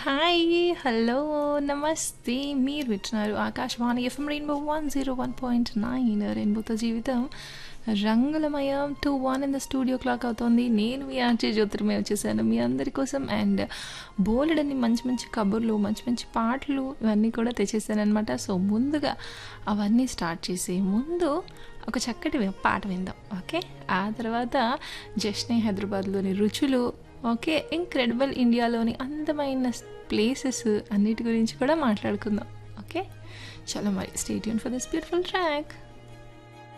hi hello నమస్తే మీరు వింటున్నారు Akashvani FM rainbow one zero one point nine రెయిన్బోతో జీవితం రంగులమయం two one in the studio clock అవుతోంది నేను మీ ఆర్జే జ్యోతిర్మయ వచ్చేసాను మీ అందరి కోసం అండ్ బోలెడన్ని మంచి మంచి కబుర్లు మంచి మంచి పాటలు ఇవన్నీ కూడా తెచ్చేసాను అనమాట సో ముందుగా అవన్నీ స్టార్ట్ చేసే ముందు ఒక చక్కటి వి- పాట విందాం ఓకే ఆ తర్వాత జస్నే హైదరాబాద్లోని రుచులు ఓకే ఇంక్రెడిబుల్ ఇండియాలోని అందమైన ప్లేసెస్ అన్నిటి గురించి కూడా మాట్లాడుకుందాం ఓకే చలో మరి stay tune for this beautiful track